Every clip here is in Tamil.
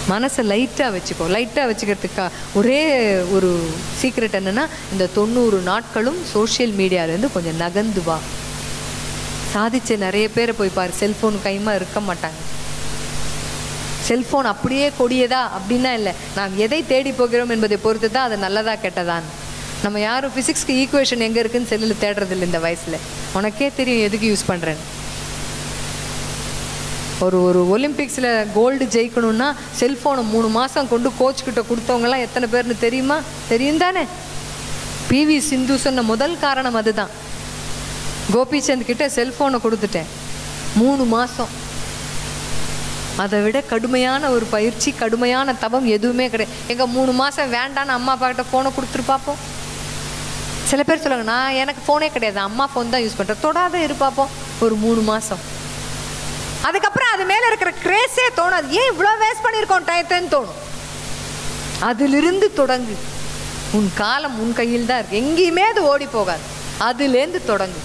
மனசை லைட்டாக வச்சுக்கோ லைட்டாக வச்சுக்கிறதுக்கா ஒரே ஒரு சீக்ரெட் என்னன்னா இந்த தொண்ணூறு நாட்களும் சோஷியல் மீடியாலேருந்து கொஞ்சம் நகர்ந்து வா சாதிச்ச நிறைய பேரை போய் பாரு செல்ஃபோன் கைமா இருக்க மாட்டாங்க செல்ஃபோன் அப்படியே கொடியதா அப்படின்னா இல்லை நாம் எதை தேடி போகிறோம் என்பதை பொறுத்து தான் அது நல்லதா கெட்டதான் நம்ம யாரும் ஃபிசிக்ஸ்க்கு ஈக்குவேஷன் எங்கே இருக்குன்னு செல்லில் தேடுறதில்ல இந்த வயசில் உனக்கே தெரியும் எதுக்கு யூஸ் பண்ணுறேன்னு ஒரு ஒரு ஒலிம்பிக்ஸில் கோல்டு ஜெயிக்கணும்னா செல்ஃபோனை மூணு மாதம் கொண்டு கோச் கிட்ட கொடுத்தவங்கலாம் எத்தனை பேர்னு தெரியுமா தெரியும் தானே பிவி சிந்து சொன்ன முதல் காரணம் அதுதான் கோபிச்சந்த் கிட்ட செல்ஃபோனை கொடுத்துட்டேன் மூணு மாதம் அதை விட கடுமையான ஒரு பயிற்சி கடுமையான தவம் எதுவுமே கிடையாது எங்க மூணு மாதம் வேண்டான்னு அம்மா அப்பா கிட்ட ஃபோனை கொடுத்துட்டு பார்ப்போம் சில பேர் சொல்லுவாங்க நான் எனக்கு ஃபோனே கிடையாது அம்மா ஃபோன் தான் யூஸ் பண்ணுறேன் தொடாத இரு பார்ப்போம் ஒரு மூணு மாதம் அதுக்கப்புறம் அது மேலே இருக்கிற கிரேஸே தோணாது ஏன் இவ்வளோ வேஸ்ட் பண்ணியிருக்கோம் டயத்தைன்னு தோணும் அதிலிருந்து தொடங்கு உன் காலம் உன் கையில் தான் இருக்கு எங்கேயுமே அது ஓடி போகாது அதுலேருந்து தொடங்கு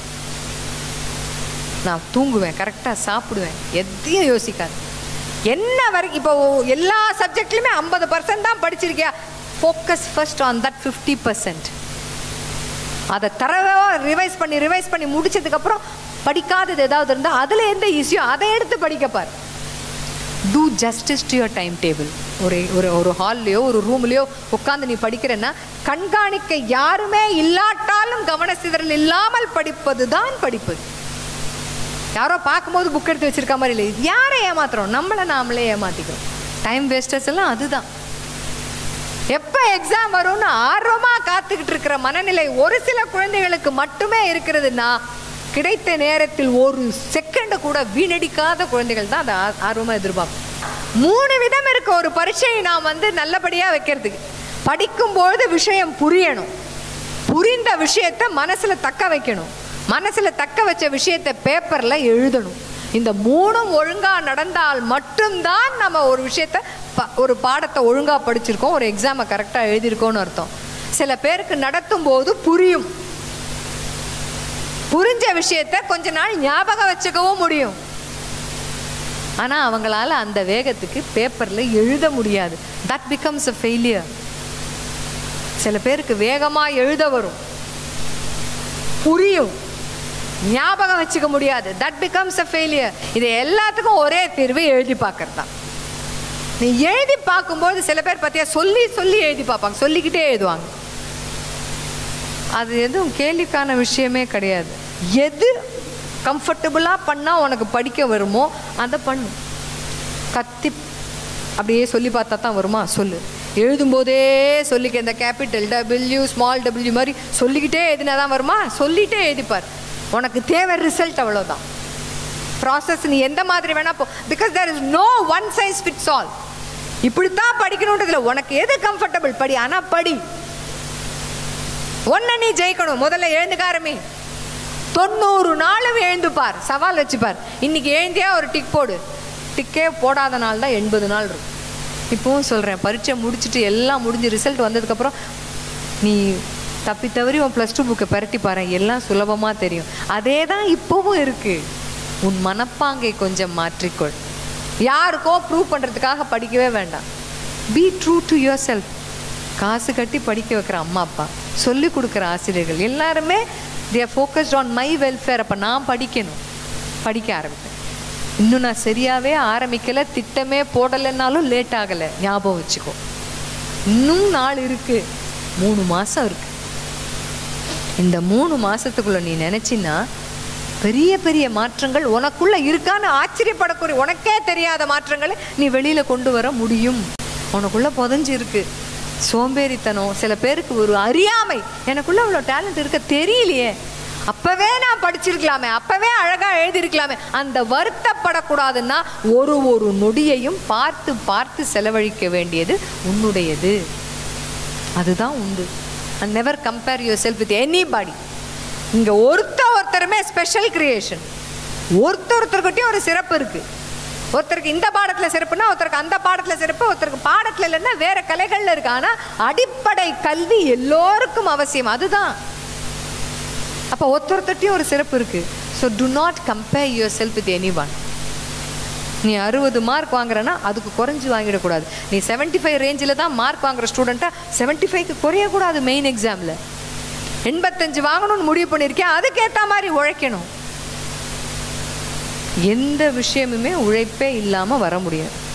நான் தூங்குவேன் கரெக்டாக சாப்பிடுவேன் எதையும் யோசிக்காது என்ன வரைக்கும் இப்போ எல்லா சப்ஜெக்ட்லையுமே ஐம்பது பர்சன்ட் தான் படிச்சிருக்கியா focus first on that fifty percent அதை தரவாக ரிவைஸ் பண்ணி ரிவைஸ் பண்ணி முடிச்சதுக்கப்புறம் படிக்காதது ஏதாவது இருந்தால் அதில் எந்த ஈஸியோ அதை எடுத்து படிக்கப்பார் do justice to your time table ஒரு ஒரு ஒரு ஹால்லையோ ஒரு ரூம்லேயோ உட்காந்து நீ படிக்கிறேன்னா கண்காணிக்க யாருமே இல்லாட்டாலும் கவன சிதறல் இல்லாமல் படிப்பது தான் படிப்பது யாரோ பார்க்கும்போது புக் எடுத்து வச்சிருக்க மாதிரி இல்லை இது யாரை ஏமாத்துறோம் நம்மளை நாமளே ஏமாத்திக்கிறோம் டைம் வேஸ்டர்ஸ் எல்லாம் அதுதான் எப்போ எக்ஸாம் வரும்னு ஆர்வமாக காத்துக்கிட்டு இருக்கிற மனநிலை ஒரு சில குழந்தைகளுக்கு மட்டுமே இருக்கிறதுனா கிடைத்த நேரத்தில் ஒரு செகண்ட் கூட வீணடிக்காத குழந்தைகள் தான் அதை ஆர்வமாக எதிர்பார்க்கும் மூணு விதம் இருக்கு ஒரு பரீட்சையை நாம் வந்து நல்லபடியாக வைக்கிறதுக்கு படிக்கும்பொழுது விஷயம் புரியணும் புரிந்த விஷயத்தை மனசில் தக்க வைக்கணும் மனசில் தக்க வச்ச விஷயத்தை பேப்பரில் எழுதணும் இந்த மூணும் ஒழுங்காக நடந்தால் மட்டும்தான் நம்ம ஒரு விஷயத்த ப- ஒரு பாடத்தை ஒழுங்காக படிச்சிருக்கோம் ஒரு எக்ஸாமை கரெக்டாக எழுதியிருக்கோம்னு அர்த்தம் சில பேருக்கு நடத்தும் போது புரியும் புரிஞ்ச விஷயத்த கொஞ்ச நாள் ஞாபகம் வச்சுக்கவும் முடியும் ஆனால் அவங்களால அந்த வேகத்துக்கு பேப்பரில் எழுத முடியாது தட் பிகம்ஸ் அ ஃபெயிலியர் சில பேருக்கு வேகமாக எழுத வரும் புரியும் ஞாபகம் வச்சுக்க முடியாது தட் பிகம்ஸ் அ ஃபெயிலியர் இது எல்லாத்துக்கும் ஒரே தீர்வு எழுதி பார்க்கறது தான் நீ எழுதி பார்க்கும்போது சில பேர் பார்த்தியா சொல்லி சொல்லி எழுதி பார்ப்பாங்க சொல்லிக்கிட்டே எழுதுவாங்க அது எதுவும் கேள்விக்கான விஷயமே கிடையாது எது கம்ஃபர்டபுளாக பண்ணால் உனக்கு படிக்க வருமோ அதை பண்ணு கத்தி அப்படியே சொல்லி பார்த்தா தான் வருமா சொல்லு எழுதும்போதே சொல்லிக்க இந்த கேபிட்டல் டபிள்யூ ஸ்மால் டபிள்யூ மாதிரி சொல்லிக்கிட்டே எழுதினா தான் வருமா சொல்லிட்டே எழுதிப்பார் உனக்கு தேவை ரிசல்ட் அவ்வளோதான் ப்ராசஸ் நீ எந்த மாதிரி வேணா போ because there is no one size fits all இப்படித்தான் படிக்கணுன்றதுல உனக்கு எது கம்ஃபர்டபுள் படி ஆனால் படி ஒன்ன நீ ஜெயிக்கணும் முதல்ல எழுந்துக்க ஆரம்பி தொண்ணூறு நாளும் எழுந்துப்பார் சவால் வச்சுப்பார் இன்னைக்கு எழுந்தியா ஒரு டிக் போடு டிக்கே போடாத நாள் தான் எண்பது நாள் இருக்கும் இப்போவும் சொல்கிறேன் பரீட்சை முடிச்சுட்டு எல்லாம் முடிஞ்சு ரிசல்ட் வந்ததுக்கப்புறம் நீ தப்பி தவறி உன் ப்ளஸ் டூ புக்கை பரட்டி பாரு எல்லாம் சுலபமாக தெரியும் அதே தான் இப்போவும் இருக்குது உன் மனப்பாங்கை கொஞ்சம் மாற்றிக்கொள் யாருக்கோ ப்ரூவ் பண்ணுறதுக்காக படிக்கவே வேண்டாம் be true to yourself காசு கட்டி படிக்க வைக்கிற அம்மா அப்பா சொல்லி கொடுக்குற ஆசிரியர்கள் எல்லாருமே they focused on my welfare அப்போ நான் படிக்கணும் படிக்க ஆரம்பித்தேன் இன்னும் நான் சரியாகவே ஆரம்பிக்கலை திட்டமே போடலைன்னாலும் லேட் ஆகலை ஞாபகம் வச்சுக்கோ இன்னும் நாள் இருக்குது மூணு மாதம் இருக்குது இந்த மூணு மாசத்துக்குள்ள நீ நினைச்சின்னா பெரிய பெரிய மாற்றங்கள் உனக்குள்ள இருக்கான்னு ஆச்சரியப்படக்கூடிய உனக்கே தெரியாத மாற்றங்களை நீ வெளியில கொண்டு வர முடியும் உனக்குள்ள புதஞ்சு இருக்கு சோம்பேறித்தனம் சில பேருக்கு ஒரு அறியாமை எனக்குள்ள இவ்வளோ டேலண்ட் இருக்க தெரியலையே அப்பவே நான் படிச்சிருக்கலாமே அப்பவே அழகா எழுதியிருக்கலாமே அந்த வருத்தப்படக்கூடாதுன்னா ஒரு ஒரு நொடியையும் பார்த்து பார்த்து செலவழிக்க வேண்டியது உன்னுடையது அதுதான் உண்டு and never compare yourself with anybody இங்கே ஒருத்த ஒருத்தருமே ஸ்பெஷல் கிரியேஷன் ஒருத்தர் ஒருத்தர்கிட்டயும் ஒரு சிறப்பு இருக்கு ஒருத்தருக்கு இந்த பாடத்தில் சிறப்புனா ஒருத்தருக்கு அந்த பாடத்தில் சிறப்பு ஒருத்தருக்கு பாடத்தில் இல்லைன்னா வேற கலைகளில் இருக்கு ஆனால் அடிப்படை கல்வி எல்லோருக்கும் அவசியம் அதுதான் அப்போ ஒருத்தொருத்தட்டையும் ஒரு சிறப்பு இருக்கு so do not compare yourself with anyone நீ அறுபது மார்க் வாங்குறன்னா அதுக்கு குறைஞ்சி வாங்கிடக்கூடாது நீ செவன்ட்டி ஃபைவ் ரேஞ்சில் தான் மார்க் வாங்குற ஸ்டூடெண்ட்டா செவன்ட்டி ஃபைவ்க்கு குறையக்கூடாது மெயின் எக்ஸாமில் எண்பத்தஞ்சு வாங்கணும்னு முடிவு பண்ணியிருக்கேன் அதுக்கேற்ற மாதிரி உழைக்கணும் எந்த விஷயமுமே உழைப்பே இல்லாமல் வர முடியாது